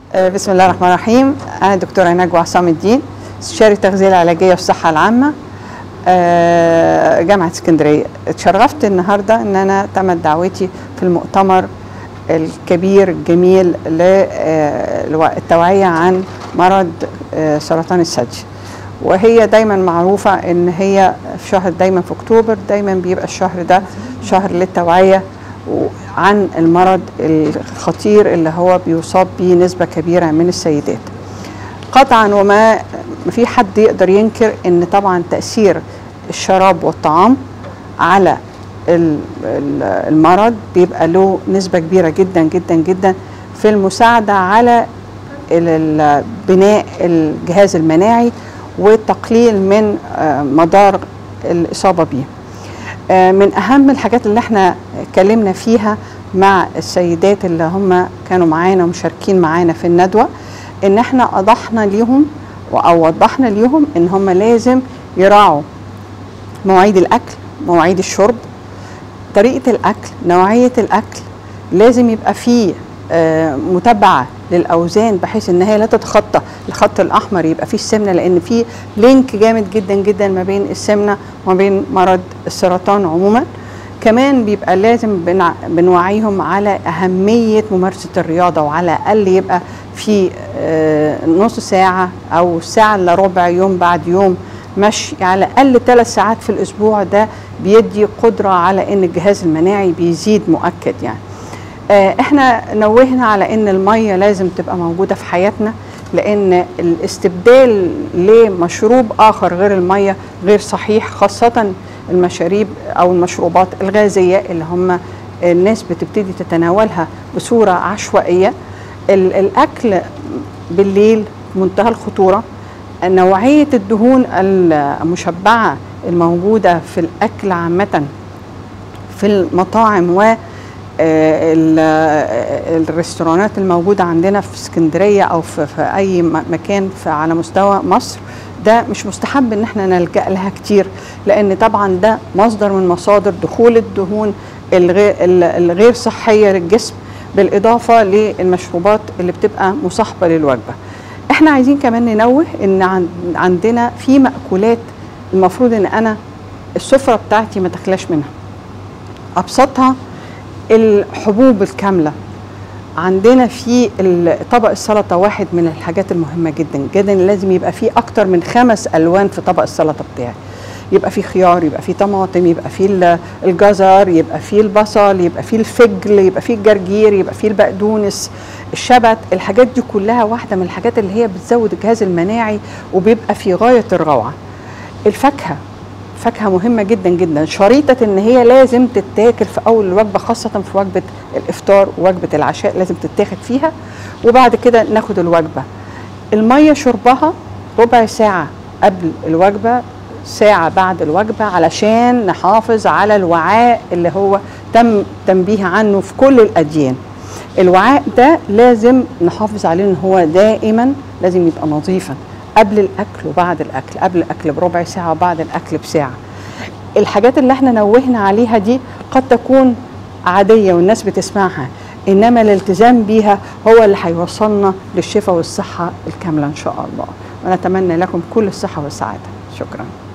آه، بسم الله الرحمن الرحيم انا دكتوره نجوى عصام الدين استشاري التغذيه العلاجيه والصحه العامه آه، جامعه اسكندريه اتشرفت النهارده ان انا تمت دعوتي في المؤتمر الكبير الجميل للتوعيه عن مرض آه، سرطان الثدي وهي دايما معروفه ان هي في شهر دايما في اكتوبر دايما بيبقى الشهر ده شهر للتوعيه عن المرض الخطير اللي هو بيصاب به نسبة كبيرة من السيدات قطعا وما في حد يقدر ينكر ان طبعا تأثير الشراب والطعام على المرض بيبقى له نسبة كبيرة جدا جدا جدا في المساعدة على بناء الجهاز المناعي والتقليل من مدار الإصابة به من اهم الحاجات اللي احنا اتكلمنا فيها مع السيدات اللي هم كانوا معانا ومشاركين معانا في الندوه ان احنا اوضحنا ليهم او وضحنا ليهم ان هم لازم يراعوا مواعيد الاكل مواعيد الشرب طريقه الاكل نوعيه الاكل لازم يبقى فيه متابعه للاوزان بحيث ان هي لا تتخطى الخط الاحمر يبقى فيه السمنه لان في لينك جامد جدا جدا ما بين السمنه وما بين مرض السرطان عموما كمان بيبقى لازم بنوعيهم على اهميه ممارسه الرياضه وعلى الاقل يبقى في نص ساعه او ساعه الا ربع يوم بعد يوم مشي على الاقل ثلاث ساعات في الاسبوع ده بيدي قدره على ان الجهاز المناعي بيزيد مؤكد يعني احنا نوهنا على ان الميه لازم تبقى موجوده في حياتنا لان الاستبدال لمشروب اخر غير الميه غير صحيح خاصه المشاريب او المشروبات الغازيه اللي هم الناس بتبتدي تتناولها بصوره عشوائيه الاكل بالليل منتهى الخطوره نوعيه الدهون المشبعه الموجوده في الاكل عامه في المطاعم و الريستورانات الموجوده عندنا في اسكندريه او في, في اي مكان في على مستوى مصر ده مش مستحب ان احنا نلجا لها كتير لان طبعا ده مصدر من مصادر دخول الدهون الغير, الغير صحيه للجسم بالاضافه للمشروبات اللي بتبقى مصاحبه للوجبه احنا عايزين كمان ننوه ان عندنا في مأكولات المفروض ان انا السفره بتاعتي ما تخلاش منها ابسطها الحبوب الكاملة عندنا في طبق السلطة واحد من الحاجات المهمة جدا جدا لازم يبقى فيه أكتر من خمس ألوان في طبق السلطة بتاعي يبقى فيه خيار يبقى فيه طماطم يبقى فيه الجزر يبقى فيه البصل يبقى فيه الفجل يبقى فيه الجرجير يبقى فيه البقدونس الشبت الحاجات دي كلها واحدة من الحاجات اللي هي بتزود الجهاز المناعي وبيبقى في غاية الروعة الفاكهة فاكهه مهمه جدا جدا شريطه ان هي لازم تتاكل في اول الوجبه خاصه في وجبه الافطار ووجبه العشاء لازم تتاخد فيها وبعد كده ناخد الوجبه الميه شربها ربع ساعه قبل الوجبه ساعه بعد الوجبه علشان نحافظ على الوعاء اللي هو تم تنبيه عنه في كل الاديان الوعاء ده لازم نحافظ عليه ان هو دائما لازم يبقى نظيفا قبل الاكل وبعد الاكل قبل الاكل بربع ساعه وبعد الاكل بساعه الحاجات اللي احنا نوهنا عليها دي قد تكون عاديه والناس بتسمعها انما الالتزام بيها هو اللي هيوصلنا للشفاء والصحه الكامله ان شاء الله ونتمنى لكم كل الصحه والسعاده شكرا